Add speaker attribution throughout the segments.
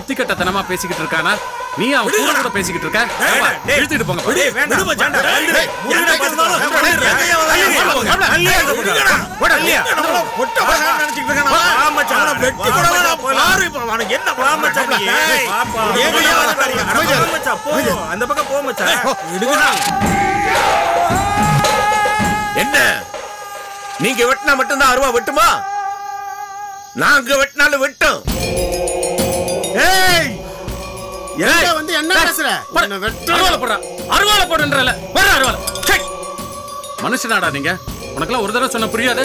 Speaker 1: புத்தி கட்டத்தனமா பேசிக்கிட்டு இருக்கானா நீ அவன் கூட கூட பேசிக்கிட்டு இருக்க ஏப்பா, இழுத்துட்டு போங்க பா.
Speaker 2: டேய், வேண்டாம்.
Speaker 3: விடு மச்சான்.
Speaker 2: டேய், டேய், முருகனை பார்த்துக்கலாம். டேய், எங்கேயா வந்தாலும் அள்ளியா இருக்க போடா, அள்ளியா. ஒட்ட போடான்னு நினைச்சிட்டு இருக்கானா? வா மச்சான், அவனை வெட்டி போடவா போலாம். பாரு இப்ப அவனுக்கு என்ன வா மச்சான் நீ. எங்கேயா வந்தாலும் வா மச்சான், போ. அந்த பக்கம் போ மச்சான். விடுங்கடா.
Speaker 3: என்ன நீங்க வெட்டினா மட்டும்தான் அருவா வெட்டுமா நாங்க வெட்டினாலும் வெட்டும்
Speaker 2: ஏய்,
Speaker 4: எங்க வந்து என்ன பேசுற
Speaker 1: போடு.
Speaker 4: உன்னை வெட்டுறேன்.
Speaker 1: அருவாளை போடுறா அருவாளை போடுன்றல வர அருவாளை சை. மனுஷனாடா நீங்க உனக்கெல்லாம் ஒரு தடவை சொன்ன புரியாது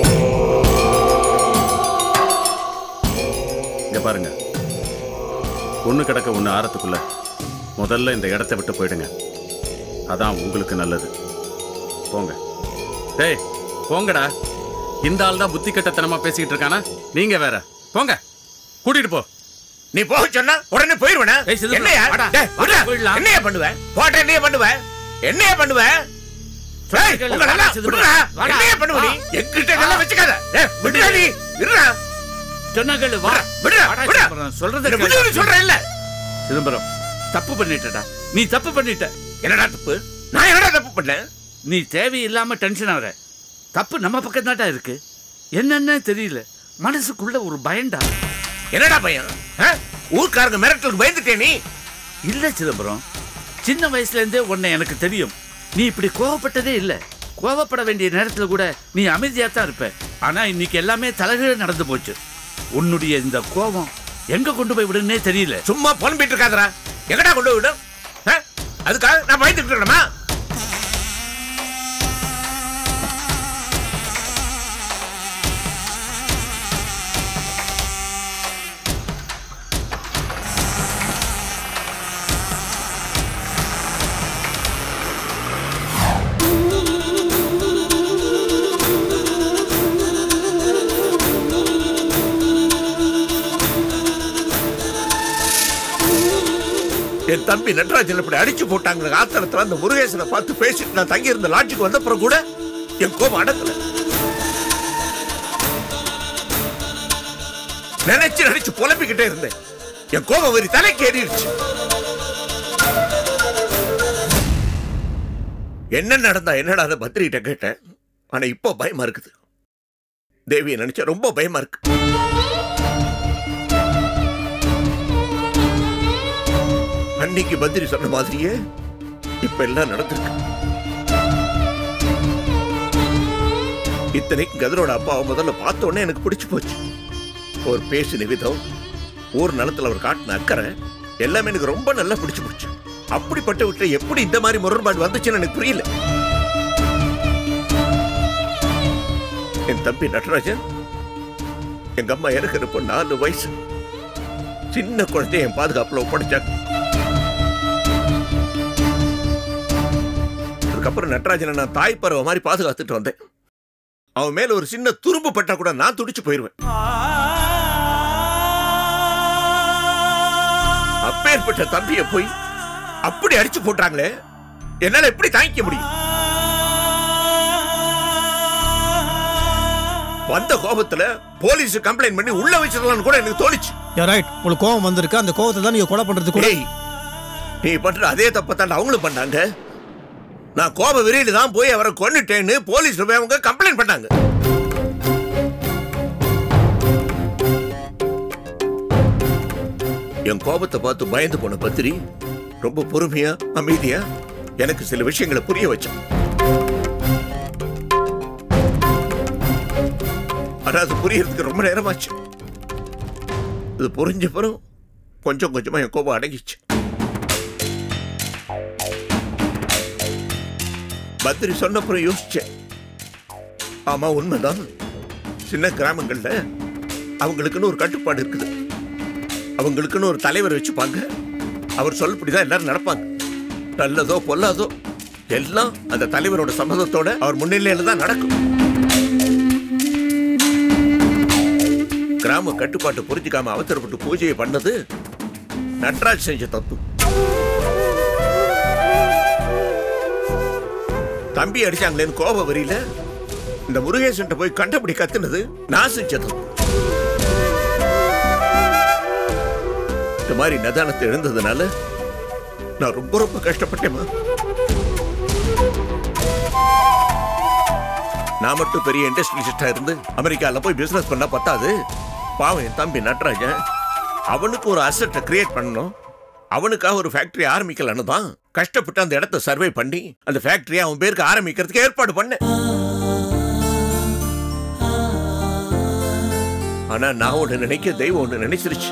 Speaker 1: இங்க பாருங்க ஒண்ணு கிடக்க ஒண்ணு ஆறத்துக்குள்ள முதல்ல இந்த இடத்தை விட்டு போயிடுங்க அதான் உங்களுக்கு நல்லது போங்க டேய் போங்கடா இந்த ஆள் தான் புத்தி கட்டத்தனமா பேசிக்கிட்டு இருக்கானா நீங்க வேற போங்க கூட்டிட்டு போ
Speaker 3: நீ போக சொன்னா உடனே போயிருவன
Speaker 1: ஏய், சிதம்பரம்,
Speaker 3: என்னையா
Speaker 1: வாடா.
Speaker 3: டேய், விட்றா.
Speaker 1: போயிடலாம்.
Speaker 3: என்னையா பண்ணுவ போட்ட என்னையா பண்ணுவ என்னையா பண்ணுவ டேய்,
Speaker 1: கேளு,
Speaker 3: உங்களை
Speaker 1: வாடா,
Speaker 3: எல்லாம்
Speaker 1: சிதம்பரம்.
Speaker 3: விட்றா.
Speaker 1: வாடா.
Speaker 3: என்னையா பண்ணுவ நீ என்கிட்ட இதெல்லாம் வச்சுக்காத டேய், விட்றா நீ விட்றா
Speaker 5: சொன்னாங்கல்ல வா
Speaker 3: விட்றா
Speaker 5: வாடா,
Speaker 3: விட்றா
Speaker 5: சிதம்பரம், சொல்றத
Speaker 3: என்ன
Speaker 5: கேளு.
Speaker 3: விடுன்னு சொல்றேன் இல்ல
Speaker 5: சிதம்பரம் தப்பு பண்ணிட்டடா நீ தப்பு பண்ணிட்ட
Speaker 3: என்னடா தப்பு நான் என்னடா தப்பு பண்ணேன்
Speaker 5: நீ தேவையில்லாம டென்ஷன் ஆகுற தப்பு நம்ம பக்கம் தான்டா இருக்கு என்னன்னு தெரியல மனசுக்குள்ள ஒரு பயம்டா
Speaker 3: என்னடா பையன் ஆ? ஊர்க்காரங்க மிரட்டலுக்கு பயந்துட்டே நீ
Speaker 5: இல்ல சிதம்பரம் சின்ன வயசுல இருந்தே உன்னை எனக்கு தெரியும் நீ இப்படி கோவப்பட்டதே இல்ல கோவப்பட வேண்டிய நேரத்துல கூட நீ அமைதியா தான் இருப்ப ஆனா இன்னைக்கு எல்லாமே தலைகீழ நடந்து போச்சு உன்னுடைய இந்த கோபம் எங்க கொண்டு போய் விடுன்னே தெரியல
Speaker 3: சும்மா புலம்பிட்டு இருக்காதடா எங்கடா கொண்டு போய் விடும் ஆ? அதுக்காக நான் பயந்துட்டு இருக்கணுமா என் தம்பி நடராஜன் இப்படி அடிச்சு போட்டாங்க ஆத்திரத்துல அந்த முருகேசனை பார்த்து பேசிட்டு நான் தங்கி இருந்த லாட்ஜுக்கு வந்தப்புறம் கூட என் கோபம் அடக்கல நினைச்சு நினைச்சு புலம்பிக்கிட்டே இருந்தேன் என் கோபம் வெறி தலைக்கு ஏறிடுச்சு என்ன நடந்தா என்னடா அதை பத்திரிகிட்ட கேட்டேன் ஆனா இப்போ பயமா இருக்குது தேவியை நினைச்சா ரொம்ப பயமா இருக்கு அன்னைக்கு பத்திரி சொன்ன மாதிரியே இப்ப எல்லாம் நடந்திருக்கு இத்தனைக்கும் கதிரோட அப்பாவை முதல்ல பார்த்த உடனே எனக்கு பிடிச்சு போச்சு ஒரு பேசின விதம் ஊர் நலத்துல அவர் காட்டின அக்கறை எல்லாமே எனக்கு ரொம்ப நல்லா பிடிச்சு போச்சு அப்படிப்பட்ட விட்டு எப்படி இந்த மாதிரி முரண்பாடு வந்துச்சுன்னு எனக்கு புரியல என் தம்பி நடராஜன் எங்க அம்மா இறக்குறப்போ நாலு வயசு சின்ன குழந்தைய என் பாதுகாப்புல ஒப்படைச்சாங்க அதுக்கப்புறம் நடராஜனை நான் தாய் பறவை மாதிரி பாதுகாத்துட்டு வந்தேன் அவன் மேல ஒரு சின்ன துரும்பு பட்டா கூட நான் துடிச்சு போயிருவேன் அப்பேற்பட்ட தம்பிய போய் அப்படி அடிச்சு போட்டாங்களே என்னால எப்படி தாங்கிக்க முடியும் வந்த கோபத்துல போலீஸ் கம்ப்ளைண்ட் பண்ணி உள்ள வச்சிடலாம்னு கூட எனக்கு தோணுச்சு
Speaker 6: ரைட் உங்களுக்கு கோவம் வந்திருக்கு அந்த கோவத்தை தான் நீங்க கொலை பண்றது கூட
Speaker 3: ஏய் நீ பண்ற அதே தப்பத்தான் அவங்களும் பண்ணாங்க நான் கோப விரையில தான் போய் அவரை கொன்னுட்டேன்னு போலீஸ் போய் அவங்க கம்ப்ளைண்ட் பண்ணாங்க என் கோபத்தை பார்த்து பயந்து போன பத்திரி ரொம்ப பொறுமையா அமைதியா எனக்கு சில விஷயங்களை புரிய வச்சான் ஆனா அது புரியறதுக்கு ரொம்ப நேரமாச்சு இது புரிஞ்ச பிறகு கொஞ்சம் கொஞ்சமா என் கோபம் அடங்கிச்சு பத்ரி சொன்னப்புறம் யோசிச்சேன் ஆமா உண்மைதான் சின்ன கிராமங்கள்ல அவங்களுக்குன்னு ஒரு கட்டுப்பாடு இருக்குது அவங்களுக்குன்னு ஒரு தலைவர் வச்சுப்பாங்க அவர் சொல்லப்படிதான் எல்லாரும் நடப்பாங்க நல்லதோ பொல்லாதோ எல்லாம் அந்த தலைவரோட சம்மதத்தோட அவர் முன்னிலையில தான் நடக்கும் கிராம கட்டுப்பாட்டு புரிஞ்சுக்காம அவசரப்பட்டு பூஜையை பண்ணது நட்ராஜ் செஞ்ச தப்பு தம்பி அடிச்சாங்களேன்னு கோப வரியில இந்த முருகேசன் போய் கண்டபடி கத்துனது நான் செஞ்சது இந்த இந்த மாதிரி நிதானத்தை இழந்ததுனால நான் ரொம்ப ரொம்ப கஷ்டப்பட்டேம்மா நான் மட்டும் பெரிய இண்டஸ்ட்ரியலிஸ்டா இருந்து அமெரிக்கால போய் பிசினஸ் பண்ணா பத்தாது பாவம் என் தம்பி நட்ராஜன் அவனுக்கு ஒரு அசட்டை கிரியேட் பண்ணணும் அவனுக்காக ஒரு ஃபேக்டரி ஆரம்பிக்கலன்னு தான் கஷ்டப்பட்டு அந்த இடத்த சர்வே பண்ணி அந்த ஃபேக்டரியை அவன் பேருக்கு ஆரம்பிக்கிறதுக்கு ஏற்பாடு பண்ணேன் ஆனா நான் ஒண்ணு நினைக்க தெய்வம் ஒண்ணு நினைச்சிருச்சு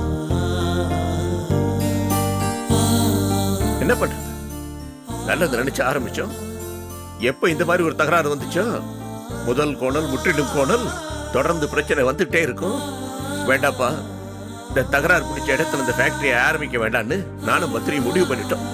Speaker 3: என்ன பண்றது நல்லது நினைச்சு ஆரம்பிச்சோம் எப்ப இந்த மாதிரி ஒரு தகராறு வந்துச்சோ முதல் கோணல் முற்றிடும் கோணல் தொடர்ந்து பிரச்சனை வந்துட்டே இருக்கும் வேண்டாப்பா இந்த தகராறு பிடிச்ச இடத்துல இந்த ஃபேக்டரியை ஆரம்பிக்க வேண்டாம்னு நானும் பத்திரி முடிவு பண்ணிட்டோம்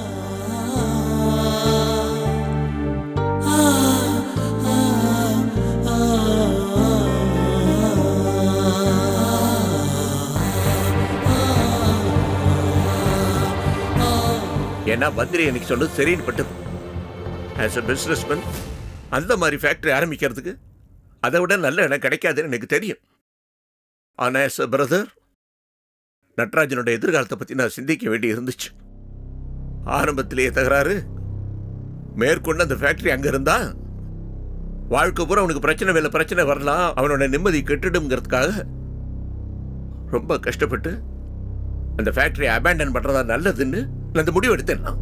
Speaker 3: ஏன்னா பத்ரி எனக்கு சொன்னது சரின்னு பட்டது ஆஸ் அ பிஸ்னஸ்மேன் அந்த மாதிரி ஃபேக்டரி ஆரம்பிக்கிறதுக்கு அதை விட நல்ல இடம் கிடைக்காதுன்னு எனக்கு தெரியும் ஆனால் ஆஸ் அ பிரதர் நட்ராஜனோட எதிர்காலத்தை பற்றி நான் சிந்திக்க வேண்டி இருந்துச்சு ஆரம்பத்திலேயே தகராறு மேற்கொண்டு அந்த ஃபேக்டரி அங்கே இருந்தா வாழ்க்கை பூரா அவனுக்கு பிரச்சனை மேல பிரச்சனை வரலாம் அவனோட நிம்மதி கெட்டுடுங்கிறதுக்காக ரொம்ப கஷ்டப்பட்டு அந்த ஃபேக்டரியை அபேண்டன் பண்றதா நல்லதுன்னு நான் அந்த முடிவு எடுத்தேன் நான்.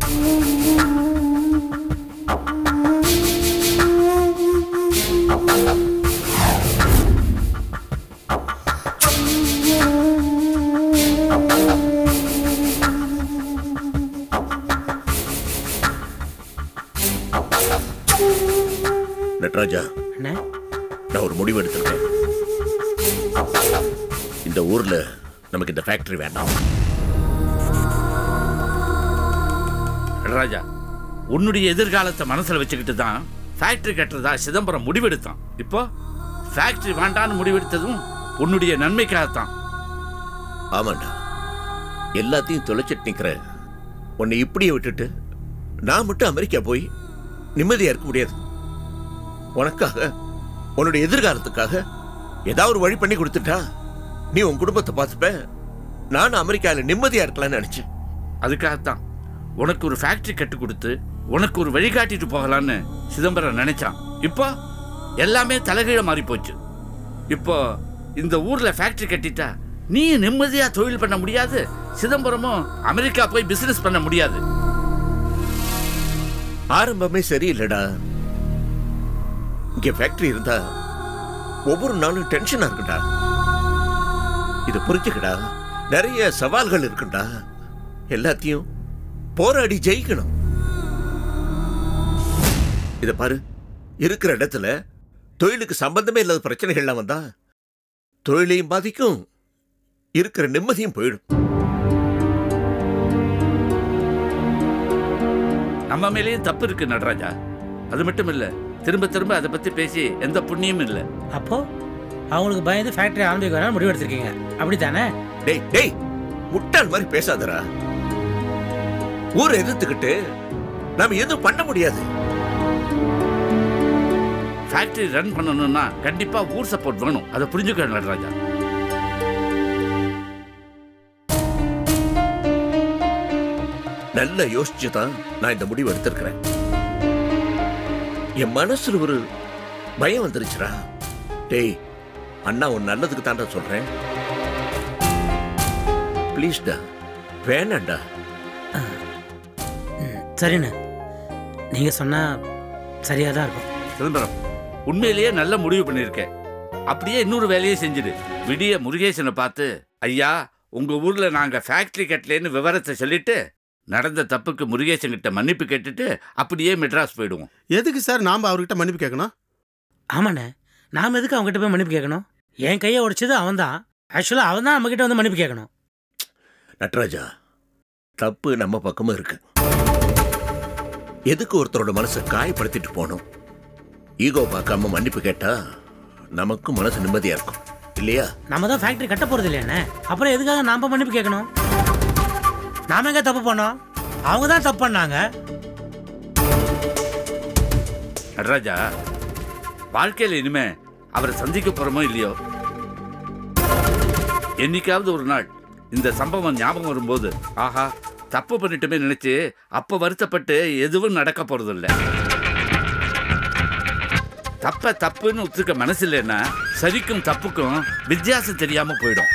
Speaker 3: நட்ராஜா
Speaker 4: அண்ணே
Speaker 3: நான் ஒரு முடிவு எடுத்திருக்கேன் இந்த ஊர்ல நமக்கு இந்த ஃபேக்டரி வேண்டாம்
Speaker 5: ராஜா உன்னுடைய எதிர்காலத்தை மனசுல வச்சுக்கிட்டு தான் ஃபேக்டரி கட்டுறதா சிதம்பரம் முடிவெடுத்தான் இப்போ ஃபேக்டரி வேண்டான்னு முடிவெடுத்ததும் உன்னுடைய நன்மைக்காகத்தான்
Speaker 3: ஆமாண்டா எல்லாத்தையும் தொலைச்சிட்டு நிக்கிற உன்னை இப்படியே விட்டுட்டு நான் மட்டும் அமெரிக்கா போய் நிம்மதியா இருக்க முடியாது உனக்காக உன்னுடைய எதிர்காலத்துக்காக ஏதாவது ஒரு வழி பண்ணி கொடுத்துட்டா நீ உன் குடும்பத்தை பார்த்துப்ப நானும் அமெரிக்காவில் நிம்மதியா இருக்கலாம்னு நினைச்சேன்
Speaker 5: அதுக்காகத்தான் உனக்கு ஒரு ஃபேக்டரி கட்டு கொடுத்து உனக்கு ஒரு வழிகாட்டிட்டு போகலான்னு சிதம்பரம் நினைச்சான் இப்போ எல்லாமே தலைகீழ மாறி போச்சு இப்போ இந்த ஊர்ல ஃபேக்டரி கட்டிட்டா நீ நிம்மதியா தொழில் பண்ண முடியாது சிதம்பரமும் அமெரிக்கா போய் பிசினஸ் பண்ண முடியாது
Speaker 3: ஆரம்பமே சரியில்லைடா இங்க ஃபேக்டரி இருந்தா ஒவ்வொரு நாளும் டென்ஷனா இருக்குடா இத புரிஞ்சுக்கடா நிறைய சவால்கள் இருக்குடா எல்லாத்தையும் போராடி ஜெயிக்கணும் இத பாரு இருக்கிற இடத்துல தொழிலுக்கு சம்பந்தமே இல்லாத பிரச்சனைகள்லாம் வந்தா தொழிலையும் பாதிக்கும் இருக்கிற நிம்மதியும் போயிடும்
Speaker 5: நம்ம மேலேயும் தப்பு இருக்கு நடராஜா அது மட்டும் இல்ல திரும்ப திரும்ப அதை பத்தி பேசி எந்த புண்ணியமும் இல்லை
Speaker 4: அப்போ அவங்களுக்கு பயந்து ஃபேக்டரி ஆரம்பிக்க வேணாம் முடிவு எடுத்திருக்கீங்க அப்படி தானே
Speaker 3: டேய் டேய் முட்டாள் மாதிரி பேசாதடா ஊரை எதிர்த்துக்கிட்டு நாம எதுவும் பண்ண முடியாது
Speaker 5: ஃபேக்டரி ரன் பண்ணணும்னா கண்டிப்பா ஊர் சப்போர்ட் வேணும் அதை புரிஞ்சுக்க நடராஜா
Speaker 3: நல்லா யோசிச்சு தான் நான் இந்த முடிவு எடுத்திருக்கிறேன் என் மனசுல ஒரு பயம் வந்துருச்சுடா டேய் அண்ணா உன் நல்லதுக்கு தாண்டா சொல்றேன் ப்ளீஸ்டா வேணாண்டா
Speaker 4: சரிண்ணே நீங்க சொன்னா சரியா தான் இருக்கும்
Speaker 5: சிதம்பரம் உண்மையிலேயே நல்ல முடிவு பண்ணியிருக்கேன் அப்படியே இன்னொரு வேலையை செஞ்சுடு விடிய முருகேசனை பார்த்து ஐயா உங்க ஊர்ல நாங்க ஃபேக்டரி கட்டலேன்னு விவரத்தை சொல்லிட்டு நடந்த தப்புக்கு முருகேசன் கிட்ட மன்னிப்பு கேட்டுட்டு அப்படியே மெட்ராஸ் போயிடுவோம்
Speaker 7: எதுக்கு சார் நாம அவர்கிட்ட மன்னிப்பு கேட்கணும்
Speaker 4: ஆமாண்ணே நாம எதுக்கு அவங்ககிட்ட போய் மன்னிப்பு கேட்கணும் என் கையை உடைச்சது அவன் தான் ஆக்சுவலாக அவன் தான் நம்மகிட்ட வந்து மன்னிப்பு கேட்கணும்
Speaker 3: நட்ராஜா தப்பு நம்ம பக்கமும் இருக்கு எதுக்கு ஒருத்தரோட மனசை காயப்படுத்திட்டு போகணும் ஈகோ பார்க்காம மன்னிப்பு கேட்டா நமக்கும் மனசு நிம்மதியா இருக்கும் இல்லையா
Speaker 4: நம்ம தான் ஃபேக்டரி கட்ட போறது இல்லையாண்ணே அப்புறம் எதுக்காக நாம மன்னிப்பு கேட்கணும் நாம எங்க தப்பு பண்ணோம் அவங்க தான் தப்பு பண்ணாங்க
Speaker 5: நடராஜா வாழ்க்கையில இனிமே அவரை சந்திக்க போறோமோ இல்லையோ என்னைக்காவது ஒரு நாள் இந்த சம்பவம் ஞாபகம் வரும்போது ஆஹா தப்பு பண்ணிட்டுமே நினைச்சு அப்ப வருத்தப்பட்டு எதுவும் நடக்க போறதில்ல தப்ப தப்புன்னு ஒத்துக்க மனசு இல்லைன்னா சரிக்கும் தப்புக்கும் வித்தியாசம் தெரியாம போயிடும்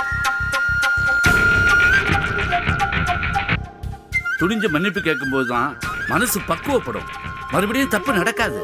Speaker 5: துணிஞ்சு மன்னிப்பு கேட்கும்போது தான் மனசு பக்குவப்படும் மறுபடியும் தப்பு நடக்காது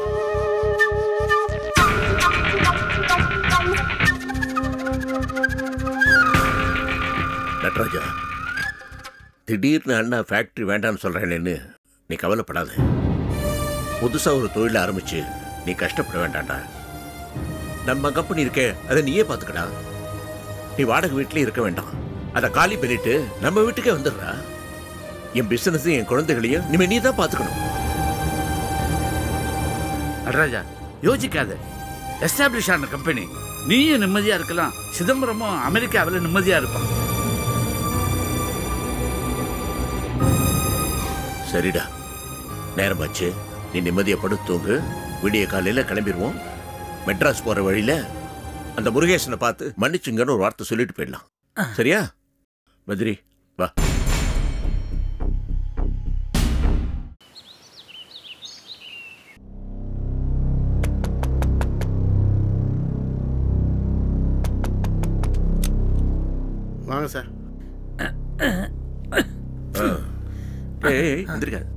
Speaker 3: நட்ராஜா திடீர்னு அண்ணா ஃபேக்டரி வேண்டாம்னு சொல்றேன்னு நீ கவலைப்படாத புதுசா ஒரு தொழில் ஆரம்பிச்சு நீ கஷ்டப்பட வேண்டாம்டா நம்ம கம்பெனி இருக்கே அதை நீயே பார்த்துக்கடா நீ வாடகை வீட்லயே இருக்க வேண்டாம் அதை காலி பண்ணிட்டு நம்ம வீட்டுக்கே வந்துடுறா என் பிசினஸ் என் குழந்தைகளையும் இனிமே நீ தான் பார்த்துக்கணும்
Speaker 5: நடராஜா யோசிக்காத எஸ்டாப்ளிஷ் ஆன கம்பெனி நீயும் நிம்மதியா இருக்கலாம் சிதம்பரமும் அமெரிக்காவில் நிம்மதியா இருப்பான்
Speaker 3: சரிடா நேரமாச்சு நீ நிம்மதியை படுத்து தூங்கு விடிய காலையில கிளம்பிடுவோம் மெட்ராஸ் போற வழியில அந்த முருகேசனை பார்த்து மன்னிச்சுங்கன்னு ஒரு வார்த்தை சொல்லிட்டு போயிடலாம் சரியா பத்ரி வா
Speaker 7: வாங்க சார்
Speaker 3: ஏய், ஏய் எந்திரிக்காத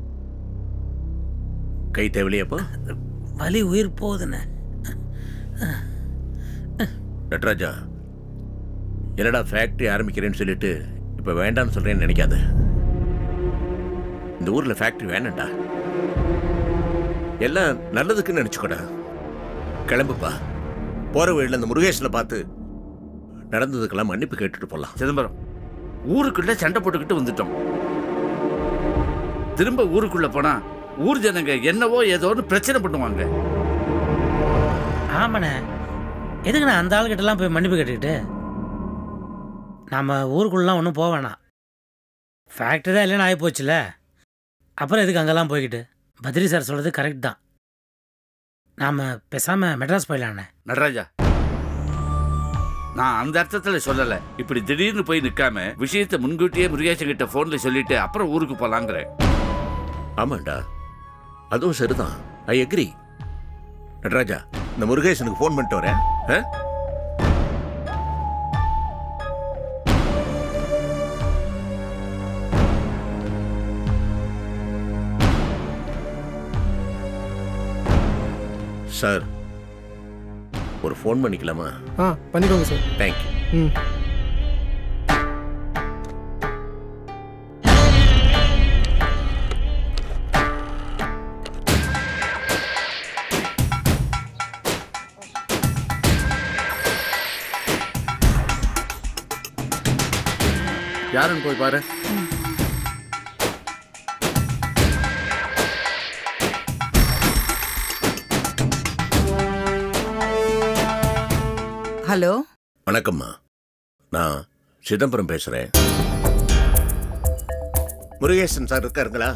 Speaker 3: கை தேவையில்லையாப்போ
Speaker 4: வலி உயிர் போகுதுண்ணே
Speaker 3: நட்ராஜா என்னடா ஃபேக்டரி ஆரம்பிக்கிறேன்னு சொல்லிட்டு இப்போ வேண்டாம்னு சொல்றேன்னு நினைக்காத இந்த ஊர்ல ஃபேக்டரி வேணாம்டா எல்லாம் நல்லதுக்குன்னு நினைச்சுக்கோடா கிளம்புப்பா போற வழியில் அந்த முருகேசனை பார்த்து நடந்ததுக்கெல்லாம் மன்னிப்பு கேட்டுட்டு போலாம்
Speaker 5: சிதம்பரம் ஊருக்குள்ள சண்டை போட்டுக்கிட்டு வந்துட்டோம் திரும்ப ஊருக்குள்ள போனா ஊர் ஜனங்க என்னவோ ஏதோன்னு பிரச்சனை பண்ணுவாங்க
Speaker 4: ஆமாண்ணே எதுக்குண்ணே அந்த ஆளுகிட்டலாம் போய் மன்னிப்பு கேட்டுக்கிட்டு நம்ம ஊருக்குள்ளலாம் ஒன்றும் போக வேணாம் ஃபேக்ட்ரி தான் இல்லைன்னு ஆகி போச்சுல அப்புறம் எதுக்கு அங்கெல்லாம் போய்கிட்டு பத்ரி சார் சொல்கிறது கரெக்ட் தான் நாம் பேசாமல் மெட்ராஸ் போயிடலாண்ணே
Speaker 5: நடராஜா நான் அந்த அர்த்தத்துல சொல்லல இப்படி திடீர்னு போய் நிக்காம விஷயத்தை முன்கூட்டியே முருகேசன் கிட்ட போன்ல சொல்லிட்டு அப்புறம் ஊருக்கு போலாங்கிறேன்
Speaker 3: ஆமாண்டா அதுவும் சரிதான் ஐ எக்ரி நடராஜா இந்த முருகேசனுக்கு ஃபோன் பண்ணிட்டு வரேன் ஆ? சார் ஒரு ஃபோன் பண்ணிக்கலாமா
Speaker 6: ஆ பண்ணிக்கோங்க சார்
Speaker 3: தேங்க்யூ
Speaker 6: ம்
Speaker 1: யாருன்னு போய் பாரு
Speaker 8: ஹலோ
Speaker 3: வணக்கம்மா நான் சிதம்பரம் பேசுறேன் முருகேசன் சார் இருக்காருங்களா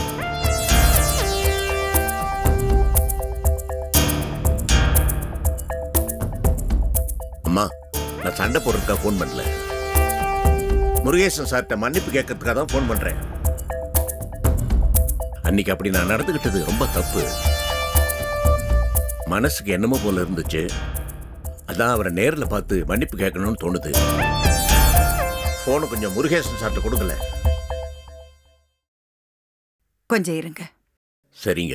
Speaker 3: அம்மா நான் சண்டை போடுறதுக்காக ஃபோன் பண்ணல முருகேசன் சார்கிட்ட மன்னிப்பு கேட்கறதுக்காக தான் ஃபோன் பண்றேன் அன்னைக்கு அப்படி நான் நடந்துக்கிட்டது ரொம்ப தப்பு மனசுக்கு என்னமோ போல இருந்துச்சு அதான் அவரை நேரில் பார்த்து மன்னிப்பு கேட்கணும்னு தோணுது ஃபோனை கொஞ்சம் முருகேசன் சார்ட்ட கொடுக்கல
Speaker 8: கொஞ்சம் இருங்க
Speaker 3: சரிங்க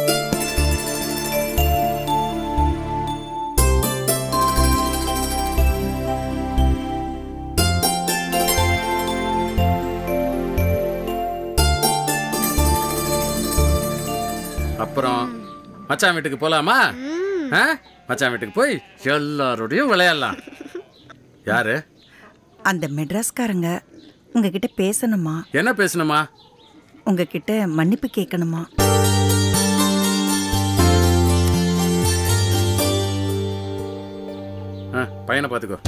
Speaker 1: அப்புறம் மச்சான் வீட்டுக்கு போலாமா ஆ? மச்சான் வீட்டுக்கு போய் எல்லாரோடையும் விளையாடலாம் யாரு
Speaker 8: அந்த மெட்ராஸ்காரங்க உங்ககிட்ட பேசணுமா
Speaker 1: என்ன பேசணுமா
Speaker 8: உங்ககிட்ட மன்னிப்பு கேட்கணுமா
Speaker 1: ஆ, பையனை பார்த்துக்கோ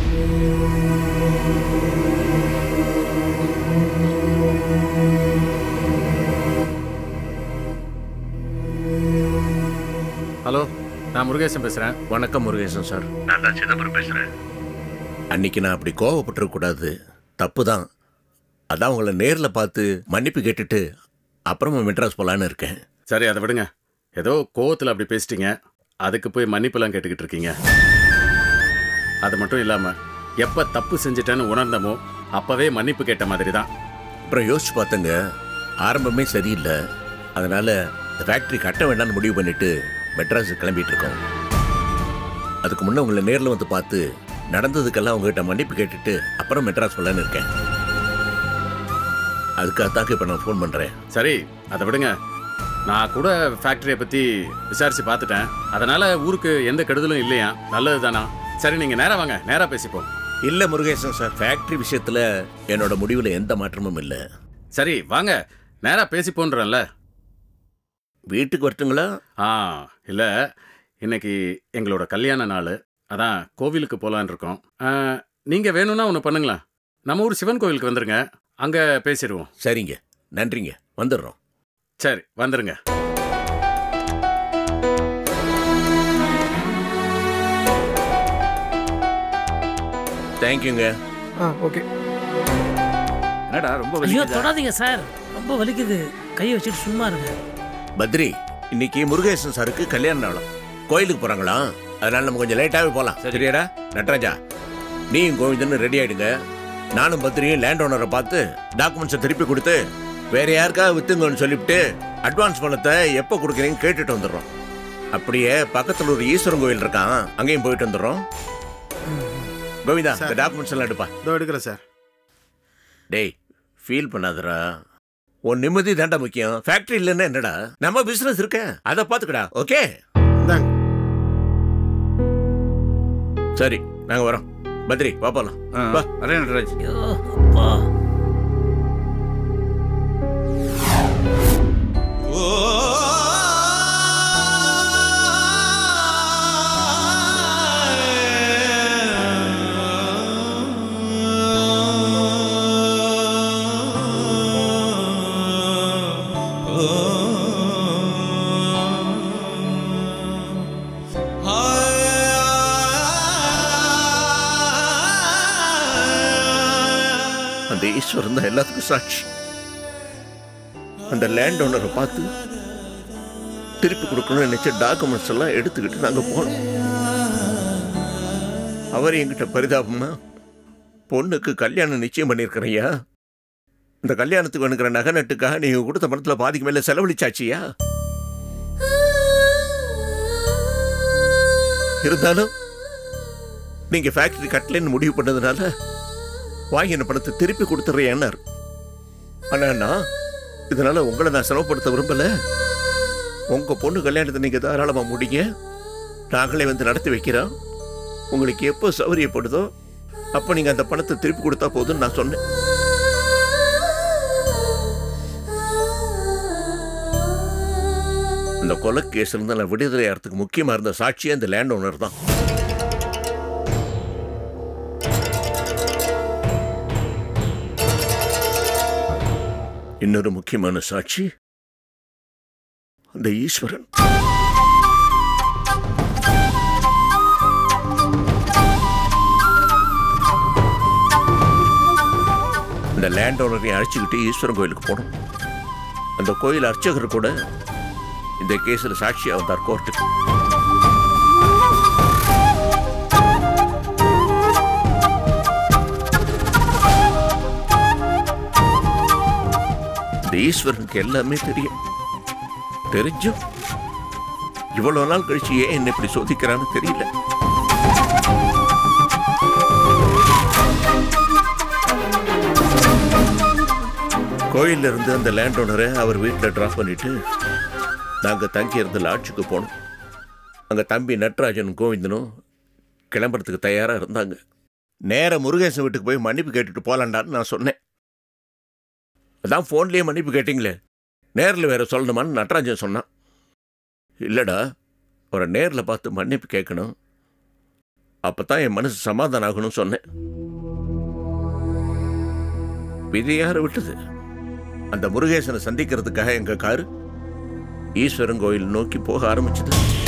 Speaker 1: ஹலோ நான் முருகேசன் பேசுகிறேன்
Speaker 3: வணக்கம் முருகேசன் சார் நான் தான் சிதம்பரம் பேசுறேன் அன்னைக்கு நான் அப்படி கோவப்பட்டுறக் கூடாது தப்பு தான் அதான் உங்களை நேரில் பார்த்து மன்னிப்பு கேட்டுட்டு அப்புறமா மெட்ராஸ் போகலான்னு இருக்கேன்
Speaker 1: சரி அதை விடுங்க ஏதோ கோவத்தில் அப்படி பேசிட்டீங்க அதுக்கு போய் மன்னிப்பெல்லாம் கேட்டுக்கிட்டு இருக்கீங்க அது மட்டும் இல்லாமல் எப்போ தப்பு செஞ்சிட்டேன்னு உணர்ந்தமோ அப்போவே மன்னிப்பு கேட்ட மாதிரி தான்
Speaker 3: அப்புறம் யோசிச்சு பார்த்தங்க ஆரம்பமே சரியில்லை அதனால இந்த ஃபேக்ட்ரி கட்ட வேண்டாம்னு முடிவு பண்ணிட்டு மெட்ராஸுக்கு கிளம்பிட்டு இருக்கோம் அதுக்கு முன்னே உங்களை நேரில் வந்து பார்த்து நடந்ததுக்கெல்லாம் உங்ககிட்ட மன்னிப்பு கேட்டுட்டு அப்புறம் மெட்ராஸ் போகலான்னு இருக்கேன் அதுக்காகத்தான் இப்போ நான் ஃபோன் பண்ணுறேன்
Speaker 1: சரி அதை விடுங்க நான் கூட ஃபேக்டரியை பற்றி விசாரித்து பார்த்துட்டேன் அதனால் ஊருக்கு எந்த கெடுதலும் இல்லையா நல்லது தானா சரி நீங்கள் நேராக வாங்க நேராக பேசிப்போம்
Speaker 3: இல்லை முருகேசன் சார் ஃபேக்ட்ரி விஷயத்தில் என்னோட முடிவில் எந்த மாற்றமும் இல்லை
Speaker 1: சரி வாங்க நேராக பேசிப்போன்றேன்ல
Speaker 3: வீட்டுக்கு வரட்டுங்களா
Speaker 1: ஆ இல்லை இன்னைக்கு எங்களோட கல்யாண நாள் அதான் கோவிலுக்கு போகலான் இருக்கோம் நீங்கள் வேணும்னா ஒன்று பண்ணுங்களேன் நம்ம ஊர் சிவன் கோவிலுக்கு வந்துருங்க அங்கே பேசிடுவோம்
Speaker 3: சரிங்க நன்றிங்க வந்துடுறோம்
Speaker 1: சரி வந்துருங்க
Speaker 3: தேங்க்யூங்க
Speaker 6: ஆ ஓகே
Speaker 5: என்னடா ரொம்ப
Speaker 4: ஐயோ
Speaker 5: வலிக்குதா?
Speaker 4: தொடாதீங்க சார் ரொம்ப வலிக்குது கையை வச்சுட்டு சும்மா இருங்க
Speaker 3: பத்ரி இன்னைக்கு முருகேசன் சாருக்கு கல்யாண நாளாம் கோயிலுக்கு போறாங்களா அதனால நம்ம கொஞ்சம் லேட்டாவே போலாம் சரியாடா நட்ராஜா நீயும் கோவிந்தனும் ரெடி ஆயிடுங்க நானும் பத்ரியும் லேண்ட் ஓனரை பார்த்து டாக்குமெண்ட்ஸை திருப்பி கொடுத்து வேற யாருக்காவது வித்துங்கன்னு சொல்லிவிட்டு அட்வான்ஸ் பணத்தை எப்போ கொடுக்குறீங்க கேட்டுட்டு வந்துடுறோம் அப்படியே பக்கத்துல ஒரு ஈஸ்வரன் கோயில் இருக்கான் அங்கேயும் போயிட்டு வந்துடுறோம் கோவிந்தா இந்த டாக்குமெண்ட்ஸ் எல்லாம் எடுப்பா
Speaker 7: இதோ எடுக்கிறேன் சார்
Speaker 3: டேய் ஃபீல் பண்ணாதடா உன் நிம்மதி தாண்டா முக்கியம் ஃபேக்டரி இல்லைன்னா என்னடா நம்ம பிசினஸ் இருக்க அதை பார்த்துக்கடா ஓகே
Speaker 7: இந்தாங்க
Speaker 3: சரி நாங்க வரோம் பத்ரி வா போலாம்
Speaker 5: ஆ,
Speaker 3: வா.
Speaker 5: வரேன் நடராஜ்
Speaker 4: ஐயோ அப்பா
Speaker 3: அந்த ஈஸ்வரன் தான் எல்லாத்துக்கும் சாட்சி அந்த லேண்ட் ஓனரை பார்த்து திருப்பி கொடுக்கணும்னு நினைச்ச டாக்குமெண்ட்ஸ் எல்லாம் எடுத்துக்கிட்டு நாங்க போனோம் அவர் என்கிட்ட பரிதாபமா பொண்ணுக்கு கல்யாணம் நிச்சயம் பண்ணியிருக்கிறையா இந்த கல்யாணத்துக்கு வேணுங்கிற நகை நட்டுக்காக நீங்க கொடுத்த பணத்துல பாதிக்கு மேல செலவழிச்சாச்சியா இருந்தாலும் நீங்க ஃபேக்டரி கட்டலன்னு முடிவு பண்ணதுனால வாங்கின பணத்தை திருப்பி கொடுத்துட்றேன்னாரு ஆனா நான் இதனால உங்களை நான் சிரமப்படுத்த விரும்பல உங்க பொண்ணு கல்யாணத்தை நீங்க தாராளமா முடிங்க நாங்களே வந்து நடத்தி வைக்கிறோம் உங்களுக்கு எப்போ சௌகரியப்படுதோ அப்போ நீங்க அந்த பணத்தை திருப்பி கொடுத்தா போதும்னு நான் சொன்னேன் இந்த கொலை கேஸ்ல இருந்து நான் விடுதலை ஆகிறதுக்கு முக்கியமா இருந்த சாட்சியே அந்த லேண்ட் ஓனர் தான் இன்னொரு முக்கியமான சாட்சி அந்த ஈஸ்வரன் இந்த லேண்ட் ஓனரையும் அழைச்சிக்கிட்டு ஈஸ்வரன் கோயிலுக்கு போனோம் அந்த கோயில் அர்ச்சகர் கூட இந்த கேஸில் சாட்சியாக வந்தார் கோர்ட்டுக்கு இந்த ஈஸ்வரனுக்கு எல்லாமே தெரியும் தெரிஞ்சும் இவ்வளவு நாள் கழிச்சு ஏன் என்ன இப்படி சோதிக்கிறான்னு தெரியல கோயில்ல இருந்து அந்த லேண்ட் ஓனரை அவர் வீட்டில் டிராப் பண்ணிட்டு நாங்க தங்கி இருந்த லாட்ஜுக்கு போனோம் அங்க தம்பி நட்ராஜனும் கோவிந்தனும் கிளம்புறதுக்கு தயாரா இருந்தாங்க நேரா முருகேசன் வீட்டுக்கு போய் மன்னிப்பு கேட்டுட்டு போலாண்டான்னு நான் சொன்னேன் அதான் ஃபோன்லேயே மன்னிப்பு கேட்டிங்களே நேரில் வேற சொல்லணுமான்னு நட்ராஜன் சொன்னான் இல்லைடா அவரை நேரில் பார்த்து மன்னிப்பு கேட்கணும் அப்போ தான் என் மனசு சமாதானம் ஆகணும்னு சொன்னேன் விதி யாரை விட்டது அந்த முருகேசனை சந்திக்கிறதுக்காக எங்க காரு ஈஸ்வரன் கோயில் நோக்கி போக ஆரம்பிச்சது